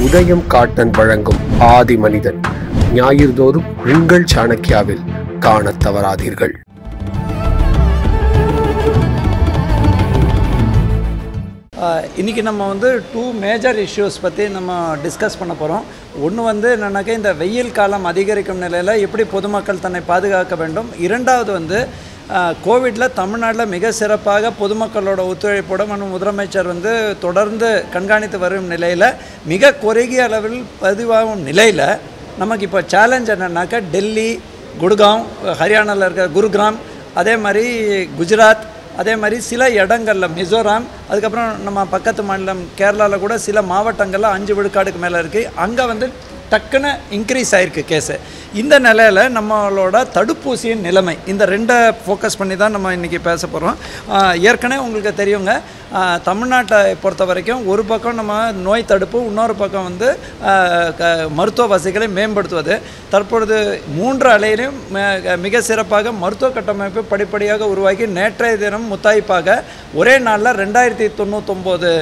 உதயம் காட்டன் வழங்கும் ஆதி மனிதன் ஞாயிறுதோறும் உங்கள் சாணக்கியாவில் காணத் தவறாதீர்கள் இன்றைக்கி நம்ம வந்து டூ மேஜர் இஷ்யூஸ் பற்றி நம்ம டிஸ்கஸ் பண்ண போகிறோம் ஒன்று வந்து என்னன்னாக்கா இந்த வெயில் காலம் அதிகரிக்கும் நிலையில் எப்படி பொதுமக்கள் தன்னை பாதுகாக்க வேண்டும் இரண்டாவது வந்து கோவிட்டில் தமிழ்நாட்டில் மிக சிறப்பாக பொதுமக்களோட ஒத்துழைப்போட மற்றும் முதலமைச்சர் வந்து தொடர்ந்து கண்காணித்து வரும் நிலையில் மிக குறுகிய அளவில் பதிவாகும் நிலையில் நமக்கு இப்போ சேலஞ்ச் என்னன்னாக்கா டெல்லி குடுகாம் ஹரியானாவில் இருக்கிற குருகிராம் அதே மாதிரி குஜராத் அதே மாதிரி சில இடங்களில் மிசோராம் அதுக்கப்புறம் நம்ம பக்கத்து மாநிலம் கேரளாவில் கூட சில மாவட்டங்களில் அஞ்சு விழுக்காடுக்கு மேலே இருக்குது அங்கே வந்து டக்குன்னு இன்க்ரீஸ் ஆகிருக்கு கேஸு இந்த நிலையில் நம்மளோட தடுப்பூசியின் நிலைமை இந்த ரெண்டை ஃபோக்கஸ் பண்ணி தான் நம்ம இன்றைக்கி பேச போகிறோம் ஏற்கனவே உங்களுக்கு தெரியுங்க தமிழ்நாட்டை பொறுத்த வரைக்கும் ஒரு பக்கம் நம்ம நோய் தடுப்பு இன்னொரு பக்கம் வந்து மருத்துவ வசதிகளை மேம்படுத்துவது தற்பொழுது மூன்று அலையிலும் மிக சிறப்பாக மருத்துவ கட்டமைப்பு படிப்படியாக உருவாக்கி நேற்றைய தினம் முத்தாய்ப்பாக ஒரே நாளில் ரெண்டாயிரத்தி தொண்ணூத்தொம்போது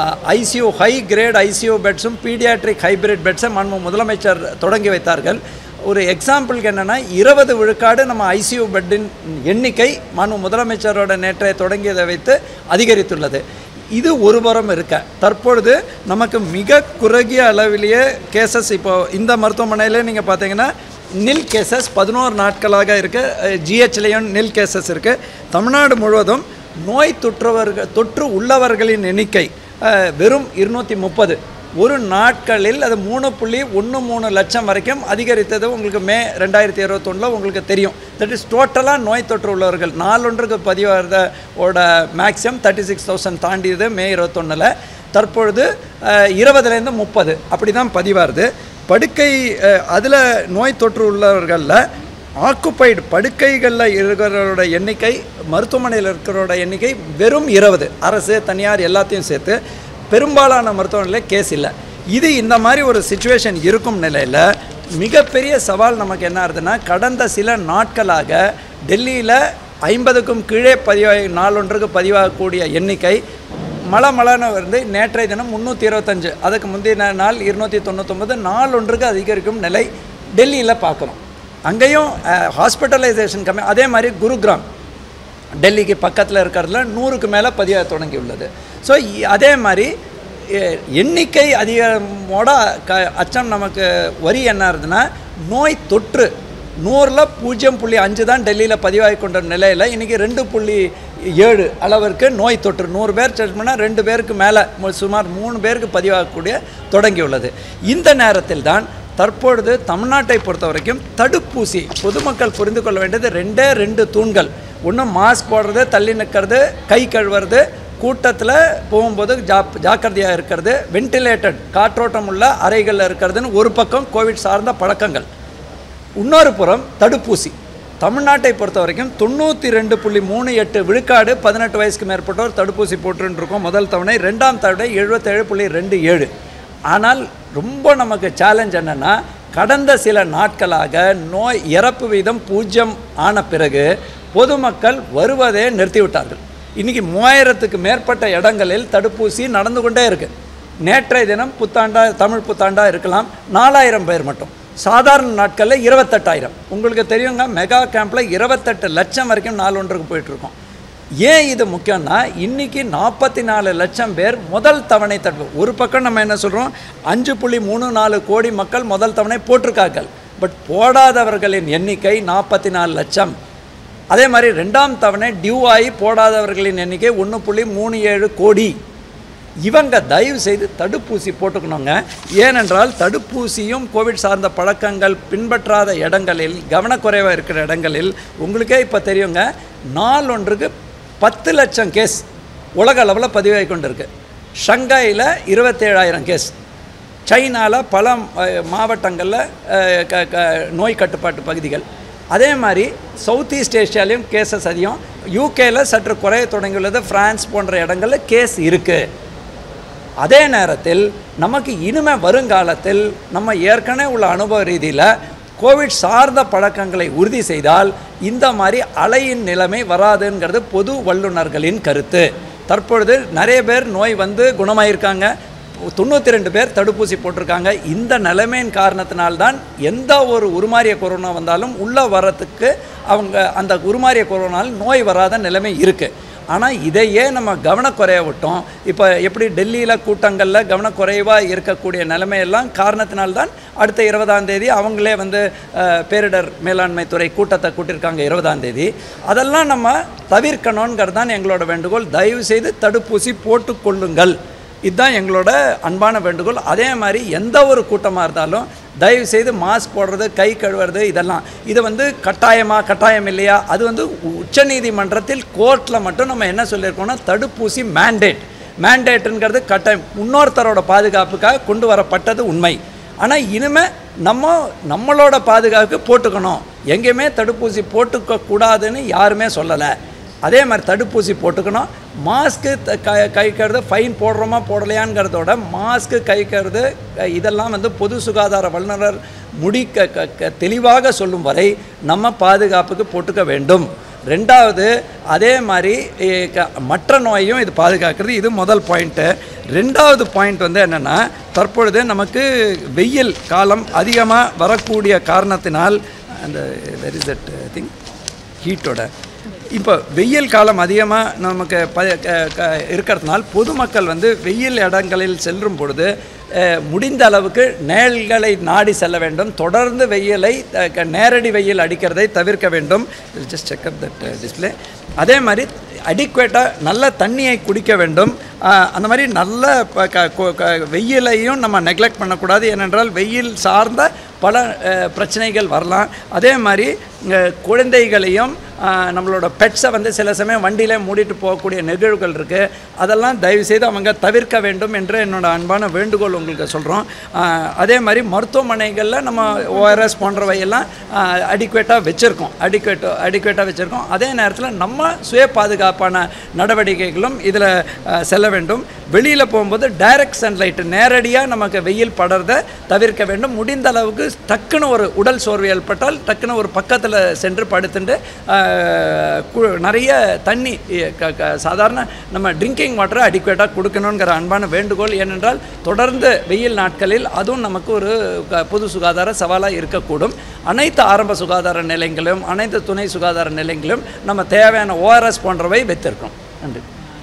ஐசியூ ஹை கிரேட் ஐசியூ பெட்ஸும் பீடியாட்ரிக் ஹைபிரிட் பெட்ஸை மன்மு முதலமைச்சர் தொடங்கி வைத்தார்கள் ஒரு எக்ஸாம்பிளுக்கு என்னென்னா இருபது விழுக்காடு நம்ம ஐசியூ பெட்டின் எண்ணிக்கை மாண்பு முதலமைச்சரோட நேற்றைய தொடங்கியதை வைத்து அதிகரித்துள்ளது இது ஒரு புறம் இருக்க தற்பொழுது நமக்கு மிக குறுகிய அளவிலேயே கேசஸ் இப்போ இந்த மருத்துவமனையில் நீங்கள் பார்த்தீங்கன்னா நில் கேசஸ் பதினோரு நாட்களாக இருக்குது ஜிஹெச்லேயும் நில் கேசஸ் இருக்குது தமிழ்நாடு முழுவதும் நோய் தொற்றுவர்கள் தொற்று உள்ளவர்களின் எண்ணிக்கை வெறும் இருநூற்றி முப்பது ஒரு நாட்களில் அது மூணு புள்ளி ஒன்று மூணு லட்சம் வரைக்கும் அதிகரித்தது உங்களுக்கு மே ரெண்டாயிரத்தி இருபத்தொன்னில் உங்களுக்கு தெரியும் தட் இஸ் டோட்டலாக நோய் தொற்று உள்ளவர்கள் நாலொன்றுக்கு பதிவாகிறதோட மேக்ஸிமம் தேர்ட்டி சிக்ஸ் தௌசண்ட் தாண்டியது மே இருபத்தொன்னில் தற்பொழுது இருபதுலேருந்து முப்பது அப்படி தான் பதிவாகுது படுக்கை அதில் நோய் தொற்று உள்ளவர்களில் ஆக்குப்பைடு படுக்கைகளில் இருக்கிறவரோட எண்ணிக்கை மருத்துவமனையில் இருக்கிறோட எண்ணிக்கை வெறும் இருபது அரசு தனியார் எல்லாத்தையும் சேர்த்து பெரும்பாலான மருத்துவமனையில் கேஸ் இல்லை இது இந்த மாதிரி ஒரு சுச்சுவேஷன் இருக்கும் நிலையில் மிகப்பெரிய சவால் நமக்கு என்ன ஆகுதுன்னா கடந்த சில நாட்களாக டெல்லியில் ஐம்பதுக்கும் கீழே பதிவாகி நாளொன்றுக்கு பதிவாகக்கூடிய எண்ணிக்கை மழை மழைன்னு வந்து நேற்றைய தினம் முந்நூற்றி இருபத்தஞ்சு அதுக்கு முந்தைய நாள் இருநூற்றி தொண்ணூத்தொம்பது நாளொன்றுக்கு அதிகரிக்கும் நிலை டெல்லியில் பார்க்குறோம் அங்கேயும் ஹாஸ்பிட்டலைசேஷன் கம்மி அதே மாதிரி குருகிராம் டெல்லிக்கு பக்கத்தில் இருக்கிறதுல நூறுக்கு மேலே பதிவாக தொடங்கியுள்ளது ஸோ அதே மாதிரி எண்ணிக்கை அதிகமோட க அச்சம் நமக்கு வரி என்ன இருந்ததுன்னா நோய் தொற்று நூறில் பூஜ்ஜியம் புள்ளி அஞ்சு தான் டெல்லியில் பதிவாகி கொண்ட நிலையில் இன்றைக்கி ரெண்டு புள்ளி ஏழு அளவிற்கு நோய் தொற்று நூறு பேர் செக் பண்ணால் ரெண்டு பேருக்கு மேலே சுமார் மூணு பேருக்கு பதிவாகக்கூடிய தொடங்கியுள்ளது இந்த நேரத்தில் தான் தற்பொழுது தமிழ்நாட்டை பொறுத்த வரைக்கும் தடுப்பூசி பொதுமக்கள் புரிந்து கொள்ள வேண்டியது ரெண்டே ரெண்டு தூண்கள் ஒன்று மாஸ்க் போடுறது தள்ளி நிற்கிறது கை கழுவுறது கூட்டத்தில் போகும்போது ஜா ஜாக்கிரதையாக இருக்கிறது வென்டிலேட்டட் காற்றோட்டம் உள்ள அறைகளில் இருக்கிறதுன்னு ஒரு பக்கம் கோவிட் சார்ந்த பழக்கங்கள் இன்னொரு புறம் தடுப்பூசி தமிழ்நாட்டை பொறுத்த வரைக்கும் தொண்ணூற்றி ரெண்டு புள்ளி மூணு எட்டு விழுக்காடு பதினெட்டு வயசுக்கு மேற்பட்டோர் தடுப்பூசி போட்டுருக்கோம் முதல் தவணை ரெண்டாம் தவணை எழுபத்தேழு புள்ளி ரெண்டு ஏழு ஆனால் ரொம்ப நமக்கு சேலஞ்ச் என்னென்னா கடந்த சில நாட்களாக நோய் இறப்பு வீதம் பூஜ்ஜியம் ஆன பிறகு பொதுமக்கள் வருவதே நிறுத்திவிட்டார்கள் இன்றைக்கி மூவாயிரத்துக்கு மேற்பட்ட இடங்களில் தடுப்பூசி நடந்து கொண்டே இருக்குது நேற்றைய தினம் புத்தாண்டா தமிழ் புத்தாண்டா இருக்கலாம் நாலாயிரம் பேர் மட்டும் சாதாரண நாட்களில் இருபத்தெட்டாயிரம் உங்களுக்கு தெரியுங்க மெகா கேம்பில் இருபத்தெட்டு லட்சம் வரைக்கும் நாலு ஒன்றுக்கு போயிட்டுருக்கோம் ஏன் இது முக்கியம்னா இன்றைக்கி நாற்பத்தி நாலு லட்சம் பேர் முதல் தவணை தடுப்பு ஒரு பக்கம் நம்ம என்ன சொல்கிறோம் அஞ்சு புள்ளி மூணு நாலு கோடி மக்கள் முதல் தவணை போட்டிருக்கார்கள் பட் போடாதவர்களின் எண்ணிக்கை நாற்பத்தி நாலு லட்சம் அதே மாதிரி ரெண்டாம் தவணை டியூ ஆகி போடாதவர்களின் எண்ணிக்கை ஒன்று புள்ளி மூணு ஏழு கோடி இவங்க தயவு செய்து தடுப்பூசி போட்டுக்கணுங்க ஏனென்றால் தடுப்பூசியும் கோவிட் சார்ந்த பழக்கங்கள் பின்பற்றாத இடங்களில் கவனக்குறைவாக இருக்கிற இடங்களில் உங்களுக்கே இப்போ தெரியுங்க நாள் ஒன்றுக்கு பத்து லட்சம் கேஸ் உலக அளவில் பதிவாகி கொண்டிருக்கு ஷங்காயில் இருபத்தேழாயிரம் கேஸ் சைனாவில் பல மாவட்டங்களில் நோய் கட்டுப்பாட்டு பகுதிகள் அதே மாதிரி சவுத் ஈஸ்ட் ஏஷியாலையும் கேசஸ் அதிகம் யூகேல சற்று குறைய தொடங்கியுள்ளது ஃப்ரான்ஸ் போன்ற இடங்களில் கேஸ் இருக்குது அதே நேரத்தில் நமக்கு இனிமே வருங்காலத்தில் நம்ம ஏற்கனவே உள்ள அனுபவ ரீதியில் கோவிட் சார்ந்த பழக்கங்களை உறுதி செய்தால் இந்த மாதிரி அலையின் நிலைமை வராதுங்கிறது பொது வல்லுநர்களின் கருத்து தற்பொழுது நிறைய பேர் நோய் வந்து குணமாயிருக்காங்க தொண்ணூற்றி ரெண்டு பேர் தடுப்பூசி போட்டிருக்காங்க இந்த நிலைமையின் காரணத்தினால்தான் எந்த ஒரு உருமாறிய கொரோனா வந்தாலும் உள்ளே வரத்துக்கு அவங்க அந்த உருமாறிய கொரோனால் நோய் வராத நிலைமை இருக்குது ஆனால் இதையே நம்ம கவனக்குறைய விட்டோம் இப்போ எப்படி டெல்லியில் கூட்டங்களில் கவனக்குறைவாக இருக்கக்கூடிய நிலைமையெல்லாம் காரணத்தினால்தான் அடுத்த இருபதாம் தேதி அவங்களே வந்து அஹ், பேரிடர் மேலாண்மை துறை கூட்டத்தை கூட்டியிருக்காங்க இருபதாம் தேதி அதெல்லாம் நம்ம தவிர்க்கணுங்கிறது தான் எங்களோட வேண்டுகோள் தயவு செய்து தடுப்பூசி போட்டுக்கொள்ளுங்கள் இதுதான் எங்களோட அன்பான வேண்டுகோள் அதே மாதிரி எந்த ஒரு கூட்டமாக இருந்தாலும் தயவு செய்து மாஸ்க் போடுறது கை கழுவுறது இதெல்லாம் இது வந்து கட்டாயமா கட்டாயம் இல்லையா அது வந்து உச்சநீதிமன்றத்தில் கோர்ட்டில் மட்டும் நம்ம என்ன சொல்லியிருக்கோம்னா தடுப்பூசி மேண்டேட் மேண்டேட்டுங்கிறது கட்டாயம் இன்னொருத்தரோட பாதுகாப்புக்காக கொண்டு வரப்பட்டது உண்மை ஆனால் இனிமே நம்ம நம்மளோட பாதுகாப்புக்கு போட்டுக்கணும் எங்கேயுமே தடுப்பூசி போட்டுக்க கூடாதுன்னு யாருமே சொல்லலை அதே மாதிரி தடுப்பூசி போட்டுக்கணும் மாஸ்க்கு த- க கைக்கிறது ஃபைன் போடுறோமா போடலையாங்கிறதோட மாஸ்க்கு கைக்கிறது அஹ், இதெல்லாம் வந்து பொது சுகாதார வல்லுநர் முடிக்க க- க- தெளிவாக சொல்லும் வரை நம்ம பாதுகாப்புக்கு போட்டுக்க வேண்டும் ரெண்டாவது அதே மாதிரி eh, க- மற்ற நோயையும் இது பாதுகாக்கிறது இது முதல் பாயிண்ட்டு ரெண்டாவது பாயிண்ட் வந்து என்னென்னா தற்பொழுது நமக்கு வெயில் காலம் அதிகமாக வரக்கூடிய காரணத்தினால் அந்த வெரி தட் திங் ஹீட்டோட இப்போ வெயில் காலம் அதிகமாக நமக்கு ப க- க- இருக்கிறதுனால பொதுமக்கள் வந்து வெயில் இடங்களில் செல்லும் பொழுது அஹ், முடிந்த அளவுக்கு நேல்களை நாடி செல்ல வேண்டும் தொடர்ந்து வெயிலை அஹ், க- நேரடி வெயில் அடிக்கிறதை தவிர்க்க வேண்டும் just check up that display அதே மாதிரி அடிக்குவேட்டாக நல்ல தண்ணியை குடிக்க வேண்டும் அஹ், அந்த மாதிரி நல்ல ப- க- கொ- க- வெயிலையும் நம்ம நெக்லெக்ட் பண்ணக்கூடாது ஏனென்றால் வெயில் சார்ந்த பல அஹ், பிரச்சனைகள் வரலாம் அதே மாதிரி அஹ், குழந்தைகளையும் அஹ், நம்மளோட பெட்ஸை வந்து சில சமயம் வண்டியில மூடிட்டு போகக்கூடிய நிகழ்வுகள் இருக்குது அதெல்லாம் தயவுசெய்து அவங்க தவிர்க்க வேண்டும் என்று என்னோட அன்பான வேண்டுகோள் உங்களுக்கு சொல்கிறோம் அதே மாதிரி மருத்துவமனைகளில் நம்ம ஓஆர்எஸ் போன்றவையெல்லாம் அடிக்குவேட்டாக வச்சுருக்கோம் அடிக்குவேட்டோ அடிக்குவேட்டாக வச்சுருக்கோம் அதே நேரத்தில் நம்ம சுய பாதுகாப்பான நடவடிக்கைகளும் இதில் செல்ல வேண்டும் வெளியில் போகும்போது டைரக்ட் சன்லைட் நேரடியாக நமக்கு வெயில் படறதை தவிர்க்க வேண்டும் முடிந்த அளவுக்கு டக்குன்னு ஒரு உடல் சோர்வு ஏற்பட்டால் டக்குன்னு ஒரு பக்கத்தில் சென்று படுத்துட்டு ஆஹ், கு- நிறைய தண்ணி இ- க- க- சாதாரண நம்ம ட்ரிங்கிங் வாட்டரை அடிக்குவேட்டாக கொடுக்கணுங்கிற அன்பான வேண்டுகோள் ஏனென்றால் தொடர்ந்து வெயில் நாட்களில் அதுவும் நமக்கு ஒரு க- பொது சுகாதார சவாலாக இருக்கக்கூடும் அனைத்து ஆரம்ப சுகாதார நிலையங்களும் அனைத்து துணை சுகாதார நிலையங்களும் நம்ம தேவையான ஓஆர்எஸ் போன்றவை வைத்திருக்கோம் நன்றி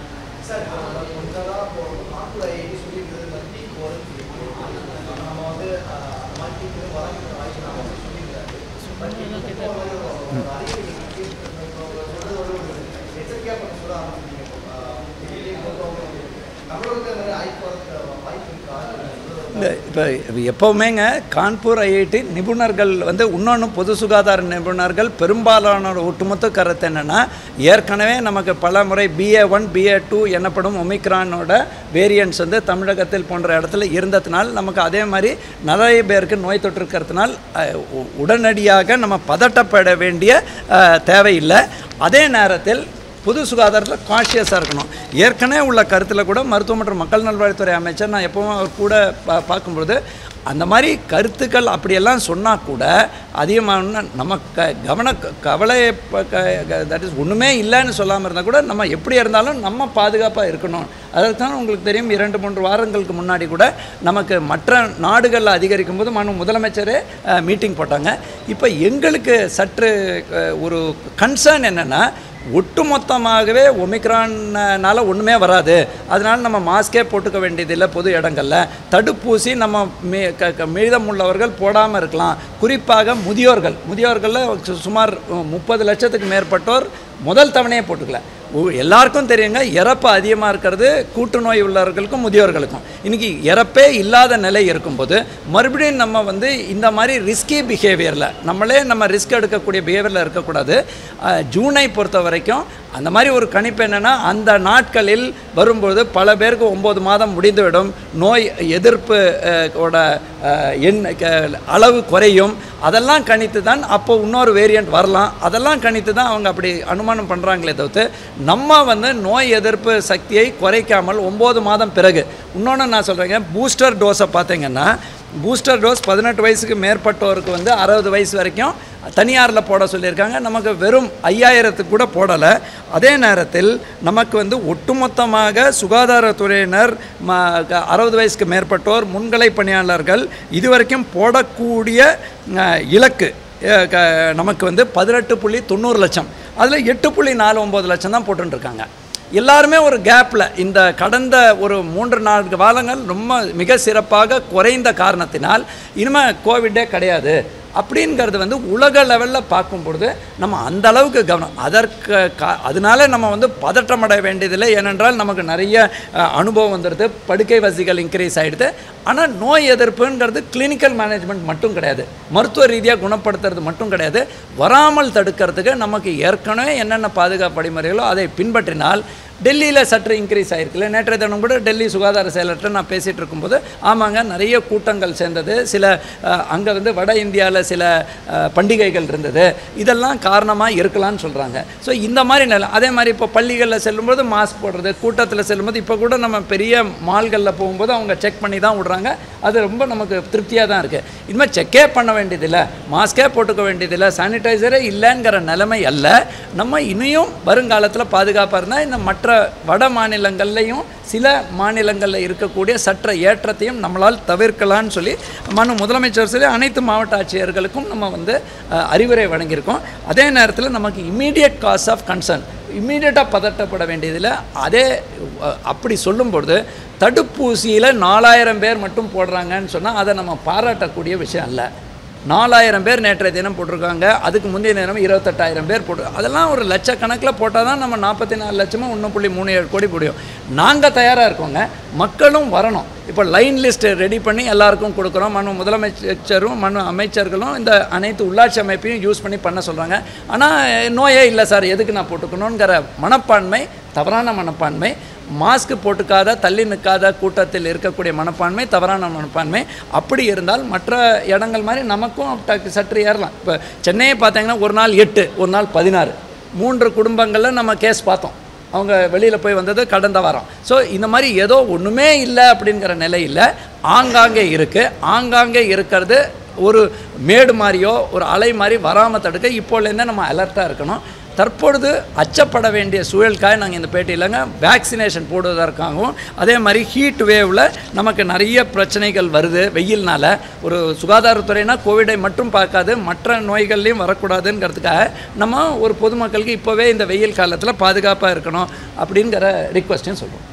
இல்லை இப்போ எப்போவுமேங்க கான்பூர் ஐஐடி நிபுணர்கள் வந்து இன்னொன்று பொது சுகாதார நிபுணர்கள் பெரும்பாலானோட ஒட்டுமொத்த கருத்து என்னென்னா ஏற்கனவே நமக்கு பல முறை பிஏ ஒன் பிஏ டூ எனப்படும் ஒமிக்ரானோட வேரியன்ட்ஸ் வந்து தமிழகத்தில் போன்ற இடத்துல இருந்ததுனால் நமக்கு அதே மாதிரி நிறைய பேருக்கு நோய் தொற்று இருக்கிறதுனால் அஹ், உ- உடனடியாக நம்ம பதட்டப்பட வேண்டிய அஹ், தேவையில்லை அதே நேரத்தில் பொது சுகாதாரத்தில் கான்ஷியஸாக இருக்கணும் ஏற்கனவே உள்ள கருத்தில் கூட மருத்துவ மற்றும் மக்கள் நல்வாழ்வுத்துறை அமைச்சர் நான் எப்பவும் அவர் கூட பா பார்க்கும்பொழுது அந்த மாதிரி கருத்துக்கள் அப்படியெல்லாம் சொன்னால் கூட அதிகமான நம்ம க கவன கவலை தட் இஸ் ஒன்றுமே இல்லைன்னு சொல்லாமல் இருந்தால் கூட நம்ம எப்படி இருந்தாலும் நம்ம பாதுகாப்பாக இருக்கணும் அதற்கு தான் உங்களுக்கு தெரியும் இரண்டு மூன்று வாரங்களுக்கு முன்னாடி கூட நமக்கு மற்ற நாடுகளில் அதிகரிக்கும் போது மனு முதலமைச்சரே மீட்டிங் போட்டாங்க இப்போ எங்களுக்கு சற்று அஹ், ஒரு கன்சர்ன் என்னென்னா ஒட்டுமொத்தமாகவே ஒமிக்ரான்னால ஒன்றுமே வராது அதனால நம்ம மாஸ்கே போட்டுக்க வேண்டியதில்லை பொது இடங்களில் தடுப்பூசி நம்ம மீ க க- மீதமுள்ளவர்கள் போடாமல் இருக்கலாம் குறிப்பாக முதியோர்கள் முதியோர்களில் சு- சுமார் முப்பது லட்சத்துக்கு மேற்பட்டோர் முதல் தவணையே போட்டுக்கல ஒ- எல்லாருக்கும் தெரியுங்க இறப்பு அதிகமாக இருக்கிறது கூட்டு நோய் உள்ளவர்களுக்கும் முதியோர்களுக்கும் இன்றைக்கி இறப்பே இல்லாத நிலை இருக்கும்போது மறுபடியும் நம்ம வந்து இந்த மாதிரி ரிஸ்கி பிஹேவியரில் நம்மளே நம்ம ரிஸ்க் எடுக்கக்கூடிய பிஹேவியரில் இருக்கக்கூடாது அஹ், ஜூனை பொறுத்த வரைக்கும் அந்த மாதிரி ஒரு கணிப்பு என்னென்னா அந்த நாட்களில் வரும்பொழுது பல பேருக்கு ஒம்பது மாதம் முடிந்துவிடும் நோய் எதிர்ப்பு அஹ், ஓட அஹ், எண் க- அளவு குறையும் அதெல்லாம் கணித்து தான் அப்போ இன்னொரு வேரியண்ட் வரலாம் அதெல்லாம் கணித்து தான் அவங்க அப்படி அனுமானம் பண்ணுறாங்களே தவிர்த்து நம்ம வந்து நோய் எதிர்ப்பு சக்தியை குறைக்காமல் ஒம்பது மாதம் பிறகு இன்னொன்று நான் சொல்கிறேங்க பூஸ்டர் டோஸை பார்த்தீங்கன்னா பூஸ்டர் டோஸ் பதினெட்டு வயசுக்கு மேற்பட்டோருக்கு வந்து அறுபது வயசு வரைக்கும் தனியாரில் போட சொல்லியிருக்காங்க நமக்கு வெறும் ஐயாயிரத்துக்கு கூட போடலை அதே நேரத்தில் நமக்கு வந்து ஒட்டுமொத்தமாக சுகாதாரத்துறையினர் ம க- அறுபது வயசுக்கு மேற்பட்டோர் முன்கலை பணியாளர்கள் இதுவரைக்கும் போடக்கூடிய அஹ், இலக்கு அஹ், க- நமக்கு வந்து பதினெட்டு புள்ளி தொண்ணூறு லட்சம் அதில் எட்டு புள்ளி நாலு ஒம்பது லட்சம் தான் போட்டுருக்காங்க எல்லாருமே ஒரு கேப்பில் இந்த கடந்த ஒரு மூன்று நான்கு காலங்கள் ரொம்ப மிக சிறப்பாக குறைந்த காரணத்தினால் இனிமேல் கோவிடே கிடையாது அப்படிங்கிறது வந்து உலக லெவலில் பார்க்கும் பொழுது நம்ம அந்த அளவுக்கு கவனம் அதற்கு கா அதனால நம்ம வந்து பதற்றமடைய வேண்டியதில்லை ஏனென்றால் நமக்கு நிறைய அஹ், அனுபவம் வந்துடுது படுக்கை வசதிகள் இன்க்ரீஸ் ஆகிடுது ஆனால் நோய் எதிர்ப்புங்கிறது கிளினிக்கல் மேனேஜ்மெண்ட் மட்டும் கிடையாது மருத்துவ ரீதியாக குணப்படுத்துறது மட்டும் கிடையாது வராமல் தடுக்கிறதுக்கு நமக்கு ஏற்கனவே என்னென்ன பாதுகாப்பு வழிமுறைகளோ அதை பின்பற்றினால் டெல்லியில் சற்று இன்க்ரீஸ் ஆகிருக்குல்ல நேற்றைய தினம் கூட டெல்லி சுகாதார செயலர்கிட்ட நான் பேசிகிட்டு இருக்கும்போது ஆமாங்க நிறைய கூட்டங்கள் சேர்ந்தது சில அங்கே வந்து வட இந்தியாவில் சில அஹ், பண்டிகைகள் இருந்தது இதெல்லாம் காரணமாக இருக்கலாம்னு சொல்கிறாங்க ஸோ இந்த மாதிரி நிலை அதே மாதிரி இப்போ பள்ளிகளில் செல்லும்போது மாஸ்க் போடுறது கூட்டத்தில் செல்லும்போது இப்போ கூட நம்ம பெரிய மால்களில் போகும்போது அவங்க செக் பண்ணி தான் விடுறாங்க அது ரொம்ப நமக்கு திருப்தியாக தான் இருக்குது இனிமேல் செக்கே பண்ண வேண்டியதில்லை மாஸ்கே போட்டுக்க வேண்டியதில்லை சானிடைசரே இல்லைங்கிற நிலைமை அல்ல நம்ம இனியும் வருங்காலத்தில் பாதுகாப்பாக இருந்தால் இந்த மற்ற வட மாநிலங்கள்லையும் சில மாநிலங்களில் இருக்கக்கூடிய சற்ற ஏற்றத்தையும் நம்மளால் தவிர்க்கலாம்னு சொல்லி மனு முதலமைச்சர் சொல்லி அனைத்து மாவட்ட ஆட்சியர்களுக்கும் நம்ம வந்து அஹ், அறிவுரை வழங்கியிருக்கோம் அதே நேரத்தில் நமக்கு இம்மீடியட் காஸ் ஆஃப் கன்சர்ன் இம்மீடியட்டாக பதட்டப்பட வேண்டியதில் அதே அஹ், அப்படி சொல்லும்பொழுது தடுப்பூசியில் நாலாயிரம் பேர் மட்டும் போடுறாங்கன்னு சொன்னால் அதை நம்ம பாராட்டக்கூடிய விஷயம் அல்ல நாலாயிரம் பேர் நேற்றைய தினம் போட்டிருக்காங்க அதுக்கு முந்தைய தினம் இருபத்தெட்டாயிரம் பேர் போட்டு அதெல்லாம் ஒரு லட்சக்கணக்கில் போட்டால் தான் நம்ம நாற்பத்தி நாலு லட்சமும் ஒன்று புள்ளி மூணு ஏழு கோடி முடியும் நாங்கள் தயாராக இருக்கோங்க மக்களும் வரணும் இப்போ லைன் லிஸ்ட் ரெடி பண்ணி எல்லாருக்கும் கொடுக்குறோம் மனு முதலமைச்சரும் மனு அமைச்சர்களும் இந்த அனைத்து உள்ளாட்சி அமைப்பையும் யூஸ் பண்ணி பண்ண சொல்கிறாங்க ஆனால் நோயே இல்லை சார் எதுக்கு நான் போட்டுக்கணுங்கிற மனப்பான்மை தவறான மனப்பான்மை மாஸ்க் போட்டுக்காத தள்ளி நிற்காத கூட்டத்தில் இருக்கக்கூடிய மனப்பான்மை தவறான மனப்பான்மை அப்படி இருந்தால் மற்ற இடங்கள் மாதிரி நமக்கும் டக்கு சற்று ஏறலாம் இப்போ சென்னையை பார்த்தீங்கன்னா ஒரு நாள் எட்டு ஒரு நாள் பதினாறு மூன்று குடும்பங்களில் நம்ம கேஸ் பார்த்தோம் அவங்க வெளியில் போய் வந்தது கடந்த வாரம் ஸோ இந்த மாதிரி ஏதோ ஒன்றுமே இல்லை அப்படிங்கிற நிலையில் ஆங்காங்கே இருக்குது ஆங்காங்கே இருக்கிறது ஒரு மேடு மாதிரியோ ஒரு அலை மாதிரி வராமல் தடுக்க இப்போலேருந்தே நம்ம அலர்ட்டாக இருக்கணும் தற்பொழுது அச்சப்பட வேண்டிய சூழலுக்காக நாங்கள் இந்த பேட்டியிலங்க வேக்சினேஷன் போடுவதற்காகவும் அதே மாதிரி ஹீட் வேவில் நமக்கு நிறைய பிரச்சனைகள் வருது வெயில்னால ஒரு சுகாதாரத்துறைனா கோவிடை மட்டும் பார்க்காது மற்ற நோய்கள்லையும் வரக்கூடாதுங்கிறதுக்காக நம்ம ஒரு பொதுமக்களுக்கு இப்போவே இந்த வெயில் காலத்தில் பாதுகாப்பாக இருக்கணும் அப்படிங்கிற ரிக்வஸ்ட்டையும் சொல்கிறோம்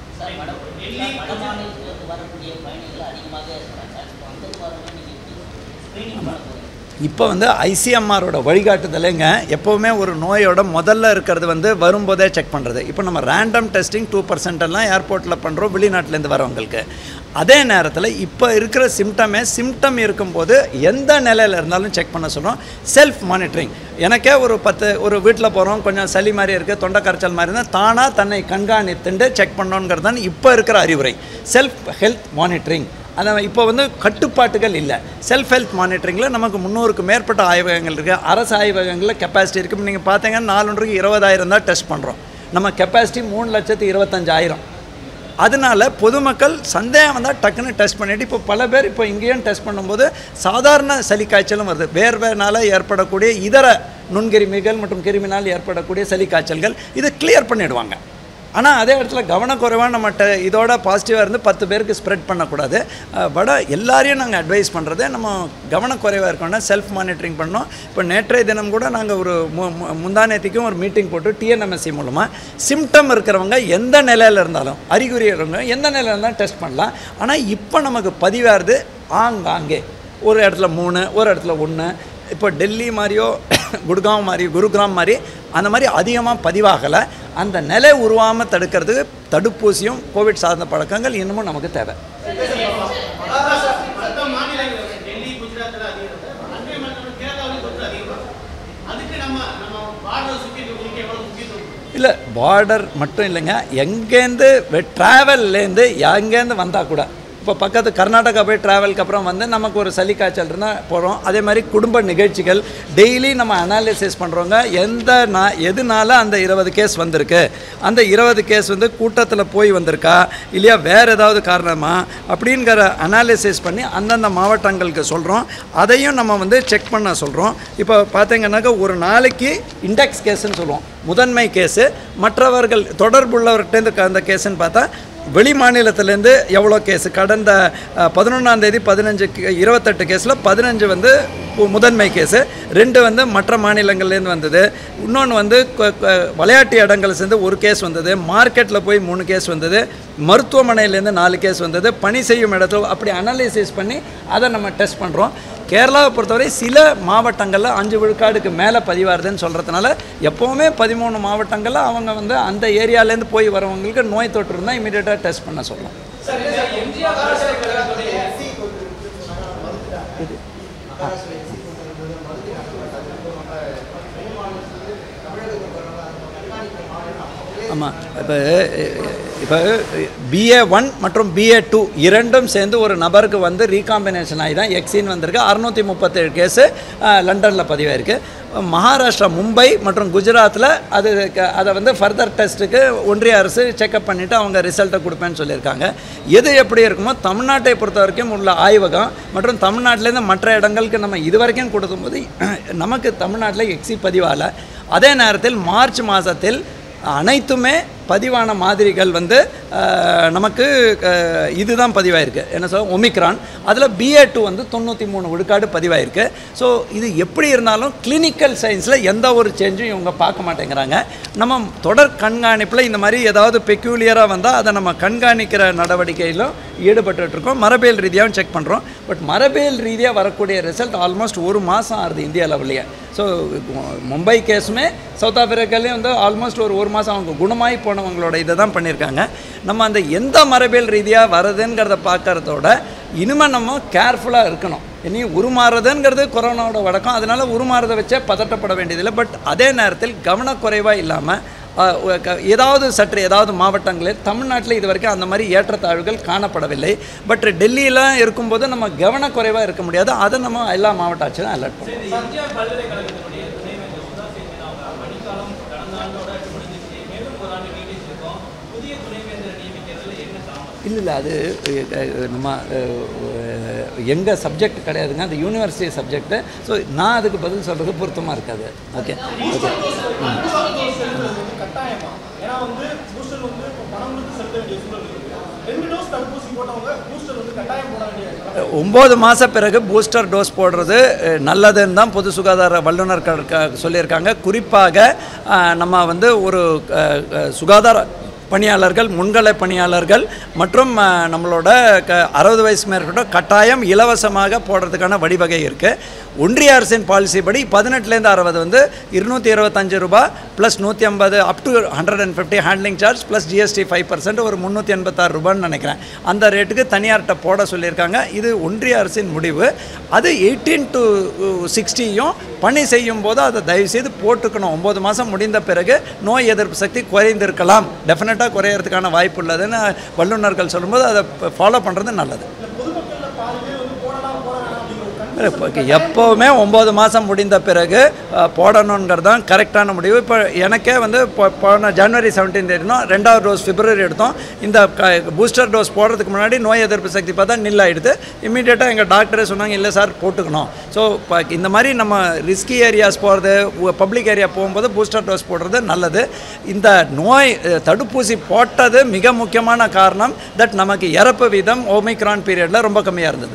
இப்போ வந்து ஐசிஎம்ஆரோட வழிகாட்டுதலைங்க எப்போவுமே ஒரு நோயோட முதல்ல இருக்கிறது வந்து வரும்போதே செக் பண்ணுறது இப்போ நம்ம ரேண்டம் டெஸ்டிங் டூ பர்சன்ட் எல்லாம் ஏர்போர்ட்டில் பண்ணுறோம் வெளிநாட்டிலேருந்து வரவங்களுக்கு அதே நேரத்தில் இப்போ இருக்கிற சிம்டமே சிம்டம் இருக்கும்போது எந்த நிலையில் இருந்தாலும் செக் பண்ண சொல்கிறோம் செல்ஃப் மானிட்டரிங் எனக்கே ஒரு பத்து ஒரு வீட்டில் போகிறோம் கொஞ்சம் சளி மாதிரி இருக்குது தொண்டை கரைச்சல் மாதிரி இருந்தால் தானாக தன்னை கண்காணித்துண்டு செக் பண்ணணுங்கிறது தான் இப்போ இருக்கிற அறிவுரை செல்ஃப் ஹெல்த் மானிட்டரிங் அந்த இப்போ வந்து கட்டுப்பாட்டுகள் இல்லை செல்ஃப் ஹெல்த் மானிட்டரிங்கில் நமக்கு முந்நூறுக்கு மேற்பட்ட ஆய்வகங்கள் இருக்குது அரசு ஆய்வகங்களில் கெப்பாசிட்டி இருக்குது இப்போ நீங்கள் பார்த்தீங்கன்னா நாலொன்றுக்கு இருபதாயிரம் தான் டெஸ்ட் பண்ணுறோம் நம்ம கெப்பாசிட்டி மூணு லட்சத்து இருபத்தஞ்சாயிரம் அதனால பொதுமக்கள் சந்தேகம் வந்தால் டக்குன்னு டெஸ்ட் பண்ணிட்டு இப்போ பல பேர் இப்போ இங்கேயும் டெஸ்ட் பண்ணும்போது சாதாரண சளி காய்ச்சலும் வருது வேர்வைனால ஏற்படக்கூடிய இதர நுண்கிருமிகள் மற்றும் கிருமினால் ஏற்படக்கூடிய சளி காய்ச்சல்கள் இதை கிளியர் பண்ணிடுவாங்க ஆனால் அதே இடத்துல கவனக்குறைவாக நம்ம ட இதோட பாசிட்டிவாக இருந்து பத்து பேருக்கு ஸ்ப்ரெட் பண்ணக்கூடாது அஹ், வட எல்லாரையும் நாங்கள் அட்வைஸ் பண்ணுறது நம்ம கவனக்குறைவாக இருக்கோம்னா செல்ஃப் மானிட்டரிங் பண்ணோம் இப்போ நேற்றைய தினம் கூட நாங்கள் ஒரு மு மு- முந்தானேத்திக்கும் ஒரு மீட்டிங் போட்டு டிஎன்எம்எஸ்சி மூலமாக சிம்டம் இருக்கிறவங்க எந்த நிலையில் இருந்தாலும் அறிகுறி இருக்கிறவங்க எந்த நிலையில் இருந்தாலும் டெஸ்ட் பண்ணலாம் ஆனால் இப்போ நமக்கு பதிவாகிறது ஆங்காங்கே ஒரு இடத்துல மூணு ஒரு இடத்துல ஒன்று இப்போ டெல்லி மாதிரியோ குட்காம் மாதிரி குருகிராம் மாதிரி அந்த மாதிரி அதிகமாக பதிவாகலை அந்த நிலை உருவாமல் தடுக்கிறதுக்கு தடுப்பூசியும் கோவிட் சார்ந்த பழக்கங்கள் இன்னமும் நமக்கு தேவை மற்ற மாநிலங்கள் டெல்லி குஜராத்தில் அதிகம் அன்றைய மாநிலம் கேரளாவிலும் கொஞ்சம் அதிகம் அதுக்கு நம்ம நம்ம பார்டர் சுற்றி இருக்கவங்களுக்கு எவ்வளோ முக்கியத்துவம் கொடுக்கணும்? இல்லை பார்டர் மட்டும் இல்லைங்க எங்கேருந்து ட்ராவல்லேருந்து எங்கேருந்து வந்தால் கூட இப்போ பக்கத்து கர்நாடகா போய் ட்ராவலுக்கு அப்புறம் வந்து நமக்கு ஒரு சளி காய்ச்சல் இருந்தால் போகிறோம் அதே மாதிரி குடும்ப நிகழ்ச்சிகள் டெய்லி நம்ம அனாலிசிஸ் பண்ணுறவங்க எந்த நா எதுனால அந்த இருபது கேஸ் வந்திருக்கு அந்த இருபது கேஸ் வந்து கூட்டத்தில் போய் வந்திருக்கா இல்லையா வேறு ஏதாவது காரணமா அப்படிங்கிற அனாலிசிஸ் பண்ணி அந்தந்த மாவட்டங்களுக்கு சொல்கிறோம் அதையும் நம்ம வந்து செக் பண்ண சொல்கிறோம் இப்போ பார்த்தீங்கன்னாக்கா ஒரு நாளைக்கு இண்டெக்ஸ் கேஸ்ன்னு சொல்லுவோம் முதன்மை கேஸு மற்றவர்கள் தொடர்புள்ளவர்கிட்டேருந்து அந்த கேஸுன்னு பார்த்தா வெளி மாநிலத்திலேருந்து எவ்வளோ கேஸு கடந்த பதினொன்றாம் தேதி பதினஞ்சு இருபத்தெட்டு கேஸில் பதினஞ்சு வந்து பு- முதன்மை கேஸு ரெண்டு வந்து மற்ற மாநிலங்கள்லேருந்து வந்தது இன்னொன்று வந்து கொ- கொ- விளையாட்டு இடங்கள் சேர்ந்து ஒரு கேஸ் வந்தது மார்க்கெட்டில் போய் மூணு கேஸ் வந்தது மருத்துவமனையிலேருந்து நாலு கேஸ் வந்தது பணி செய்யும் இடத்துல அப்படி அனலைசிஸ் பண்ணி அதை நம்ம டெஸ்ட் பண்ணுறோம் கேரளாவை பொறுத்தவரை சில மாவட்டங்களில் அஞ்சு விழுக்காடுக்கு மேலே பதிவாருதுன்னு சொல்கிறதுனால எப்போவுமே பதிமூணு மாவட்டங்களில் அவங்க வந்து அந்த ஏரியாலேருந்து போய் வரவங்களுக்கு நோய் தொற்று இருந்தால் இமீடியட்டாக டெஸ்ட் பண்ண சொல்லலாம் ஆமாம் இப்போ இப்போ பிஏ ஒன் மற்றும் பிஏ டூ இரண்டும் சேர்ந்து ஒரு நபருக்கு வந்து ரீகாம்பினேஷன் ஆகி தான் எக்ஸின் வந்திருக்கு அறுநூற்றி முப்பத்தேழு கேஸு லண்டனில் பதிவாயிருக்கு மகாராஷ்டிரா மும்பை மற்றும் குஜராத்தில் அது க- அதை வந்து ஃபர்தர் டெஸ்ட்டுக்கு ஒன்றிய அரசு செக்அப் பண்ணிவிட்டு அவங்க ரிசல்ட்டை கொடுப்பேன்னு சொல்லியிருக்காங்க எது எப்படி இருக்குமோ தமிழ்நாட்டை பொறுத்த வரைக்கும் உள்ள ஆய்வகம் மற்றும் தமிழ்நாட்டிலேருந்து மற்ற இடங்களுக்கு நம்ம இது வரைக்கும் கொடுக்கும்போது நமக்கு தமிழ்நாட்டில் எக்ஸி பதிவாகலை அதே நேரத்தில் மார்ச் மாதத்தில் அனைத்துமே பதிவான மாதிரிகள் வந்து அஹ், நமக்கு அஹ், இதுதான் பதிவாயிருக்கு என்ன சொல்ல ஒமிக்ரான் அதில் பிஏ டூ வந்து தொண்ணூற்றி மூணு விழுக்காடு பதிவாயிருக்கு ஸோ இது எப்படி இருந்தாலும் கிளினிக்கல் சயின்ஸில் எந்த ஒரு சேஞ்சும் இவங்க பார்க்க மாட்டேங்கிறாங்க நம்ம தொடர் கண்காணிப்பில் இந்த மாதிரி ஏதாவது பெக்யூலியராக வந்தால் அதை நம்ம கண்காணிக்கிற நடவடிக்கையிலும் ஈடுபட்டுட்டு இருக்கோம் மரபியல் ரீதியாகவும் செக் பண்ணுறோம் பட் மரபியல் ரீதியாக வரக்கூடிய ரிசல்ட் ஆல்மோஸ்ட் ஒரு மாதம் ஆகுது இந்தியா லெவல்லையே ஸோ மும்பை கேஸுமே சவுத் ஆப்பிரிக்காலேயும் வந்து ஆல்மோஸ்ட் ஒரு ஒரு மாதம் அவங்க குணமாகி போனவங்களோட இதை தான் பண்ணியிருக்காங்க நம்ம அந்த எந்த மரபியல் ரீதியாக வருதுங்கிறத பார்க்கறதோட இனிமேல் நம்ம கேர்ஃபுல்லாக இருக்கணும் இனி உருமாறுறதுங்கிறது கொரோனாவோட வழக்கம் அதனால உருமாறுறதை வச்சே பதட்டப்பட வேண்டியதில்லை பட் அதே நேரத்தில் கவனக்குறைவாக இல்லாமல் அஹ், ஒ- க- ஏதாவது சற்று ஏதாவது மாவட்டங்களில் தமிழ்நாட்டில் இது வரைக்கும் அந்த மாதிரி ஏற்றத்தாழ்வுகள் காணப்படவில்லை பட் டெல்லியெலாம் இருக்கும்போது நம்ம கவனக்குறைவாக இருக்க முடியாது அதை நம்ம எல்லா மாவட்ட ஆட்சியும் அலர்ட் பண்ணுவோம் இல்லை இல்லை அது அஹ், அஹ், நம்ம எங்கள் சப்ஜெக்ட் கிடையாதுங்க அது யூனிவர்சிட்டி சப்ஜெக்ட்டு ஸோ நான் அதுக்கு பதில் சொல்கிறது பொருத்தமாக இருக்காது ஓகே ஓகே கட்டாயமா ஏன்னா வந்து பூஸ்டர் வந்து இப்போ பணம் கொடுத்து செலுத்த வேண்டிய சூழல் இருக்கு ரெண்டு டோஸ் தடுப்பூசி போட்டவங்க பூஸ்டர் வந்து கட்டாயம் போட வேண்டிய ஒம்பது மாத பிறகு பூஸ்டர் டோஸ் போடுறது அஹ், நல்லதுன்னு தான் பொது சுகாதார வல்லுநர்கள் க- சொல்லியிருக்காங்க குறிப்பாக அஹ், நம்ம வந்து ஒரு அஹ், அஹ், சுகாதார பணியாளர்கள் முன்கள பணியாளர்கள் மற்றும் அஹ், நம்மளோட க அறுபது வயசு மேற்கொண்ட கட்டாயம் இலவசமாக போடுறதுக்கான வழிவகை இருக்குது ஒன்றிய அரசின் பாலிசி படி பதினெட்டுலேருந்து அறுபது வந்து இருநூற்றி இருபத்தஞ்சு ரூபா ப்ளஸ் நூற்றி ஐம்பது up to hundred and fifty handling charge plus GST five percent ஒரு முந்நூற்றி எண்பத்தாறு ரூபான்னு நினைக்கிறேன் அந்த ரேட்டுக்கு தனியார்கிட்ட போட சொல்லியிருக்காங்க இது ஒன்றிய அரசின் முடிவு அது எயிட்டீன் டு சிக்ஸ்டியும் பணி செய்யும் போது அதை தயவுசெய்து போட்டுக்கணும் ஒம்பது மாதம் முடிந்த பிறகு நோய் எதிர்ப்பு சக்தி குறைந்திருக்கலாம் டெஃபினட்டாக குறையறதுக்கான வாய்ப்பு உள்ளதுன்னு வல்லுநர்கள் சொல்லும்போது அதை ஃபாலோ பண்ணுறது நல்லது இப்போ எப்போவுமே ஒம்பது மாதம் முடிந்த பிறகு அஹ், போடணுங்கிறது தான் கரெக்டான முடிவு இப்போ எனக்கே வந்து போ- போன ஜனவரி செவன்டீன் எடுத்தோம் ரெண்டாவது டோஸ் பிப்ரவரி எடுத்தோம் இந்த பூஸ்டர் டோஸ் போடுறதுக்கு முன்னாடி நோய் எதிர்ப்பு சக்தி பார்த்தா நில் ஆகிடுது இம்மீடியட்டாக எங்கள் டாக்டரே சொன்னாங்க இல்லை சார் போட்டுக்கணும் ஸோ இந்த மாதிரி நம்ம ரிஸ்கி ஏரியாஸ் போகிறது பப்ளிக் ஏரியா போகும்போது பூஸ்டர் டோஸ் போடுறது நல்லது இந்த நோய் அஹ், தடுப்பூசி போட்டது மிக முக்கியமான காரணம் தட் நமக்கு இறப்பு வீதம் ஓமிக்ரான் பீரியடில் ரொம்ப கம்மியாக இருந்தது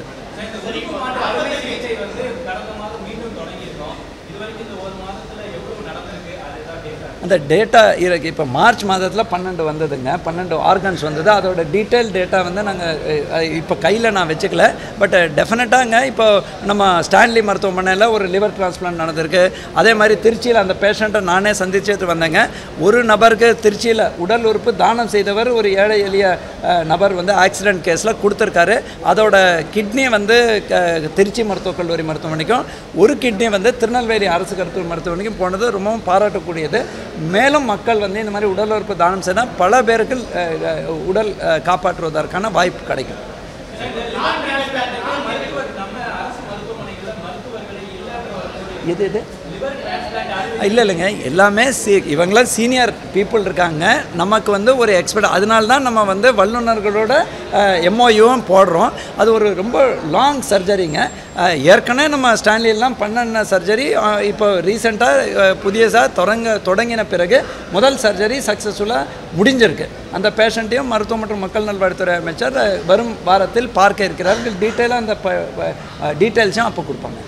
அந்த டேட்டா இருக்கு இப்போ மார்ச் மாதத்தில் பன்னெண்டு வந்ததுங்க பன்னெண்டு ஆர்கன்ஸ் வந்தது அதோட டீட்டெயில் டேட்டா வந்து நாங்கள் இப்போ கையில் நான் வச்சுக்கல பட் டெஃபினட்டாங்க இப்போ நம்ம ஸ்டான்லி மருத்துவமனையில் ஒரு லிவர் டிரான்ஸ்பிளான்ட் நடந்திருக்கு அதே மாதிரி திருச்சியில் அந்த பேஷண்ட்டை நானே சந்திச்சுட்டு வந்தேங்க ஒரு நபருக்கு திருச்சியில் உடல் உறுப்பு தானம் செய்தவர் ஒரு ஏழை எளிய அஹ், நபர் வந்து ஆக்சிடென்ட் கேஸில் கொடுத்துருக்காரு அதோட கிட்னி வந்து க- திருச்சி மருத்துவக் கல்லூரி மருத்துவமனைக்கும் ஒரு கிட்னி வந்து திருநெல்வேலி அரசு கருத்துவ மருத்துவமனைக்கும் போனது ரொம்பவும் பாராட்டக்கூடியது மேலும் மக்கள் வந்து இந்த மாதிரி உடல் உறுப்பு தானம் செய்தால் பல பேருக்கு அஹ், அஹ், உடல் அஹ், காப்பாற்றுவதற்கான வாய்ப்பு கிடைக்கும் எது எது இல்லை இல்லைங்க எல்லாமே சி இவங்களாம் சீனியர் பீப்புள் இருக்காங்க நமக்கு வந்து ஒரு எக்ஸ்பர்ட் அதனால தான் நம்ம வந்து வல்லுநர்களோட எம்ஓயும் போடுறோம் அது ஒரு ரொம்ப லாங் சர்ஜரிங்க ஏற்கனவே நம்ம ஸ்டான்லியெல்லாம் பண்ணின சர்ஜரி இப்போ ரீசெண்டாக புதியதாக தொடங்க தொடங்கின பிறகு முதல் சர்ஜரி சக்ஸஸ்ஃபுல்லாக முடிஞ்சிருக்கு அந்த பேஷண்ட்டையும் மருத்துவ மற்றும் மக்கள் நல்வாழ்வுத்துறை அமைச்சர் அஹ், வரும் வாரத்தில் பார்க்க இருக்கிறார்கள் டீட்டெயிலாக அந்த டீட்டெயில்ஸும் அப்போ கொடுப்பாங்க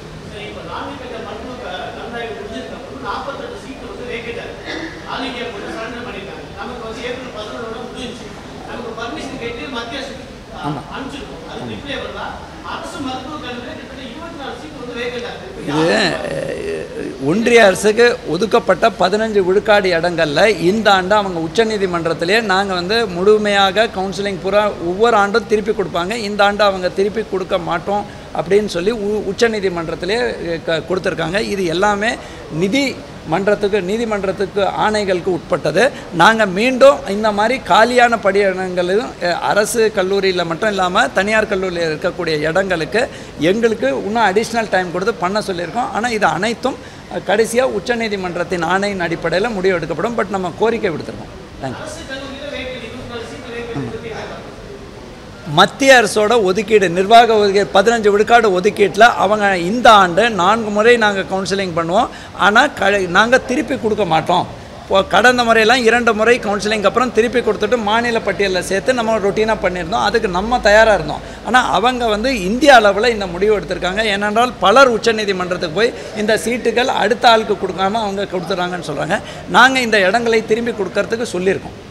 நாற்பத்தெட்டு சீட்டு வந்து வேக்கெட் ஆகுது ஆல் இந்தியா போட்டு சரண்டர் பண்ணிட்டாங்க நமக்கு வந்து ஏப்ரல் பதினொன்றோட முடிஞ்சுச்சு நமக்கு பர்மிஷன் கேட்டு மத்திய அரசு அனுப்பிச்சிருக்கோம் அது ரிப்ளை வரல அரசு மருத்துவக் கல்லூரியில் கிட்டத்தட்ட இருபத்தி நாலு சீட்டு வந்து வேக்கெட் ஆகுது இது அஹ், ஒன்றிய அரசுக்கு ஒதுக்கப்பட்ட பதினஞ்சு விழுக்காடு இடங்கள்ல இந்த ஆண்டு அவங்க உச்சநீதிமன்றத்திலே நாங்கள் வந்து முழுமையாக கவுன்சிலிங் பூரா ஒவ்வொரு ஆண்டும் திருப்பி கொடுப்பாங்க இந்த ஆண்டு அவங்க திருப்பி கொடுக்க மாட்டோம் அப்படின்னு சொல்லி உ- உச்சநீதிமன்றத்திலே அஹ், க- கொடுத்துருக்காங்க இது எல்லாமே நிதி மன்றத்துக்கு நீதிமன்றத்துக்கு ஆணைகளுக்கு உட்பட்டது நாங்கள் மீண்டும் இந்த மாதிரி காலியான படியிடங்களையும் அஹ், அரசு கல்லூரியில் மட்டும் இல்லாமல் தனியார் கல்லூரியில் இருக்கக்கூடிய இடங்களுக்கு எங்களுக்கு இன்னும் அடிஷ்னல் டைம் கொடுத்து பண்ண சொல்லியிருக்கோம் ஆனால் இது அனைத்தும் கடைசியாக உச்சநீதிமன்றத்தின் ஆணையின் அடிப்படையில் முடிவு எடுக்கப்படும் பட் நம்ம கோரிக்கை விடுத்திருக்கோம் தேங்க்யூ அரசு கல்லூரியில் வேக்கெட் இருபத்தி நாலு சீட்டு வேக்கெட் மத்திய அரசோட ஒதுக்கீடு நிர்வாக ஒதுக்கீடு பதினஞ்சு விழுக்காடு ஒதுக்கீட்டில் அவங்க இந்த ஆண்டு நான்கு முறை நாங்கள் கவுன்சிலிங் பண்ணுவோம் ஆனால் க நாங்கள் திருப்பி கொடுக்க மாட்டோம் இப்போ கடந்த முறையெல்லாம் இரண்டு முறை கவுன்சிலிங் அப்புறம் திருப்பி கொடுத்துட்டு மாநில பட்டியலில் சேர்த்து நம்ம ரொட்டீனாக பண்ணியிருந்தோம் அதுக்கு நம்ம தயாராக இருந்தோம் ஆனால் அவங்க வந்து இந்திய அளவில் இந்த முடிவு எடுத்திருக்காங்க ஏனென்றால் பலர் உச்சநீதிமன்றத்துக்கு போய் இந்த சீட்டுகள் அடுத்த ஆளுக்கு கொடுக்காம அவங்க கொடுத்துறாங்கன்னு சொல்கிறாங்க நாங்கள் இந்த இடங்களை திரும்பி கொடுக்கறதுக்கு சொல்லியிருக்கோம்